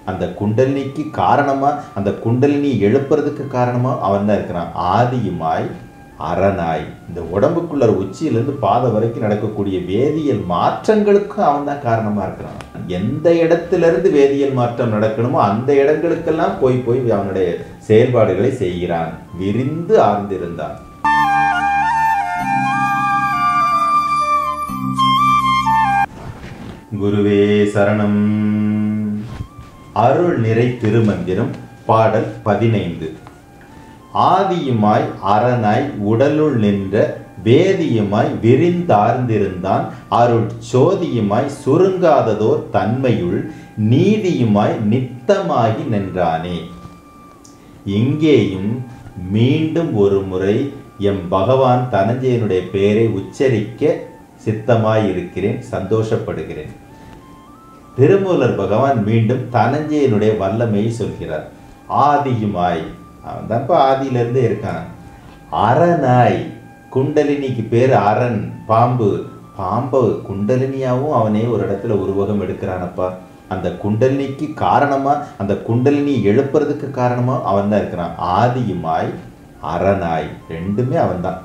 அந்த குண்டலினிக்கு காரணமா அந்த குண்டலினி எழுப்புறதுக்கு காரணமா அவன் தான் இருக்கிறான் ஆதியுமாய் அரணாய் இந்த உடம்புக்குள்ள உச்சியிலிருந்து பாதை வரைக்கும் நடக்கக்கூடிய வேதியியல் மாற்றங்களுக்கும் அவன் தான் காரணமா இருக்கிறான் எந்த இடத்துல இருந்து வேதியியல் மாற்றம் நடக்கணுமோ அந்த இடங்களுக்கெல்லாம் போய் போய் அவனுடைய செயல்பாடுகளை செய்கிறான் விரிந்து ஆர்ந்திருந்தான் குருவே சரணம் அருள் நிறை திருமந்திரம் பாடல் பதினைந்து ஆதியுமாய் அரணாய் உடலுள் நின்ற வேதியுமாய் விரிந்தார்ந்திருந்தான் அருள் சோதியுமாய் சுருங்காததோர் தன்மையுள் நீதியுமாய் நித்தமாகி நின்றானே இங்கேயும் மீண்டும் ஒரு முறை எம் பகவான் தனஞ்சயனுடைய பெயரை உச்சரிக்க சித்தமாயிருக்கிறேன் சந்தோஷப்படுகிறேன் திருமூலர் பகவான் மீண்டும் தனஞ்சயனுடைய வல்லமையை சொல்கிறார் ஆதியுமாய் அவன் தான் இப்போ ஆதியிலிருந்தே இருக்கான் அரணாய் குண்டலினிக்கு பேர் அரண் பாம்பு பாம்பு குண்டலினியாவும் அவனே ஒரு இடத்துல உருவகம் எடுக்கிறானப்பா அந்த குண்டலினிக்கு காரணமா அந்த குண்டலினி எழுப்புறதுக்கு காரணமா அவன் தான் இருக்கிறான் ஆதியுமாய் அரணாய் ரெண்டுமே அவன்தான்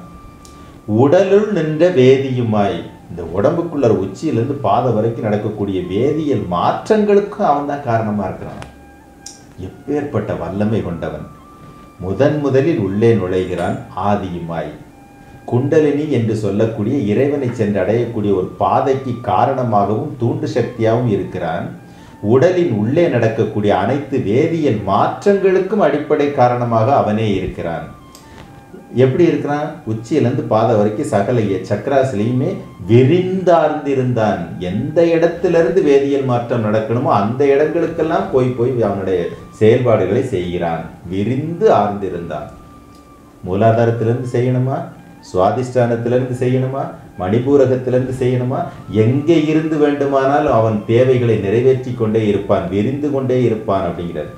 உடலுள் நின்ற வேதியுமாய் இந்த உடம்புக்குள்ள உச்சியிலிருந்து பாதை வரைக்கும் நடக்கக்கூடிய வேதியியல் மாற்றங்களுக்கும் அவன் தான் காரணமா இருக்கிறான் எப்பேற்பட்ட வல்லமை கொண்டவன் முதன் முதலில் உள்ளே நுழைகிறான் ஆதியுமாய் குண்டலினி என்று சொல்லக்கூடிய இறைவனை சென்று அடையக்கூடிய ஒரு பாதைக்கு காரணமாகவும் தூண்டு சக்தியாகவும் இருக்கிறான் உடலின் உள்ளே நடக்கக்கூடிய அனைத்து வேதியியல் மாற்றங்களுக்கும் அடிப்படை காரணமாக அவனே இருக்கிறான் எப்படி இருக்கிறான் உச்சியிலேருந்து பாதை வரைக்கும் சகல சக்கராசிலையுமே விரிந்தார்ந்திருந்தான் எந்த இடத்திலிருந்து வேதியியல் மாற்றம் நடக்கணுமோ அந்த இடங்களுக்கெல்லாம் போய் போய் அவனுடைய செயல்பாடுகளை செய்கிறான் விரிந்து ஆர்ந்திருந்தான் மூலாதாரத்திலிருந்து செய்யணுமா சுவாதிஷ்டானத்திலிருந்து செய்யணுமா மணிபூரகத்திலிருந்து செய்யணுமா எங்கே இருந்து வேண்டுமானாலும் அவன் தேவைகளை நிறைவேற்றி கொண்டே இருப்பான் விரிந்து கொண்டே இருப்பான் அப்படிங்கிறது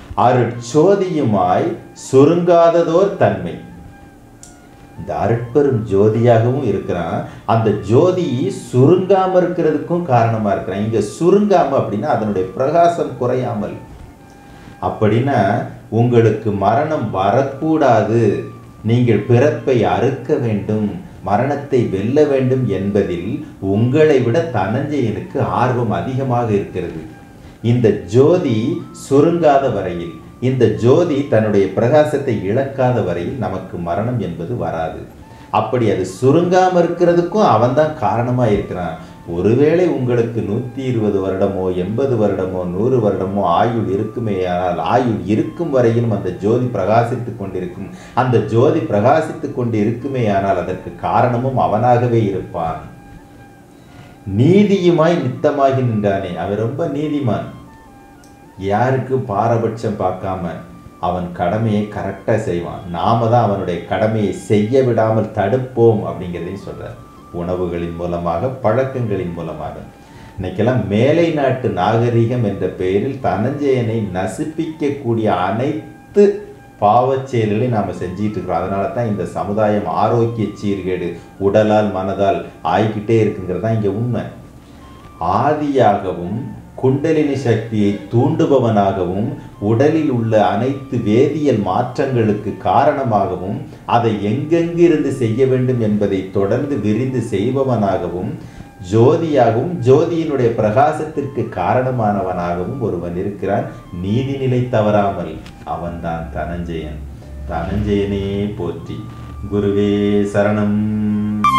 அருட்சோதியுமாய் சுருங்காததோர் தன்மை இந்த அருட்பெரும் ஜோதியாகவும் இருக்கிறான் அந்த ஜோதி சுருங்காம இருக்கிறதுக்கும் காரணமா இருக்கிறான் இங்க சுருங்காம அப்படின்னா அதனுடைய பிரகாசம் குறையாமல் அப்படின்னா உங்களுக்கு மரணம் வரக்கூடாது நீங்கள் பிறப்பை அறுக்க வேண்டும் மரணத்தை வெல்ல வேண்டும் என்பதில் உங்களை விட தனஞ்சயனுக்கு ஆர்வம் அதிகமாக இருக்கிறது இந்த ஜோதி சுருங்காத வரையில் இந்த ஜோதி தன்னுடைய பிரகாசத்தை இழக்காத வரையில் நமக்கு மரணம் என்பது வராது அப்படி அது சுருங்காம இருக்கிறதுக்கும் அவன் தான் காரணமா இருக்கிறான் ஒருவேளை உங்களுக்கு நூற்றி இருபது வருடமோ எண்பது வருடமோ நூறு வருடமோ ஆயுள் இருக்குமே ஆனால் ஆயுள் இருக்கும் வரையிலும் அந்த ஜோதி பிரகாசித்து கொண்டிருக்கும் அந்த ஜோதி பிரகாசித்து கொண்டு இருக்குமே ஆனால் அதற்கு காரணமும் அவனாகவே இருப்பான் நீதியுமாய் நித்தமாகி நின்றானே அவன் ரொம்ப நீதிமான் யாருக்கு பாரபட்சம் பார்க்காம அவன் கடமையை கரெக்டாக செய்வான் நாம தான் அவனுடைய கடமையை செய்ய விடாமல் தடுப்போம் அப்படிங்கிறதையும் சொல்றார் உணவுகளின் மூலமாக பழக்கங்களின் மூலமாக இன்னைக்கெல்லாம் மேலை நாட்டு நாகரிகம் என்ற பெயரில் தனஞ்சயனை நசிப்பிக்கக்கூடிய அனைத்து பாவச் செயல்களை நாம் செஞ்சிட்டு இருக்கிறோம் அதனால தான் இந்த சமுதாயம் ஆரோக்கிய சீர்கேடு உடலால் மனதால் ஆய்கிட்டே இருக்குங்கிறது தான் இங்கே உண்மை ஆதியாகவும் குண்டலினி சக்தியை தூண்டுபவனாகவும் உடலில் உள்ள அனைத்து வேதியியல் மாற்றங்களுக்கு காரணமாகவும் அதை எங்கெங்கிருந்து செய்ய வேண்டும் என்பதை தொடர்ந்து விரிந்து செய்பவனாகவும் ஜோதியாகவும் ஜோதியினுடைய பிரகாசத்திற்கு காரணமானவனாகவும் ஒருவன் இருக்கிறான் நீதிநிலை தவறாமல் அவன்தான் தனஞ்சயன் தனஞ்சயனே போற்றி குருவே சரணம்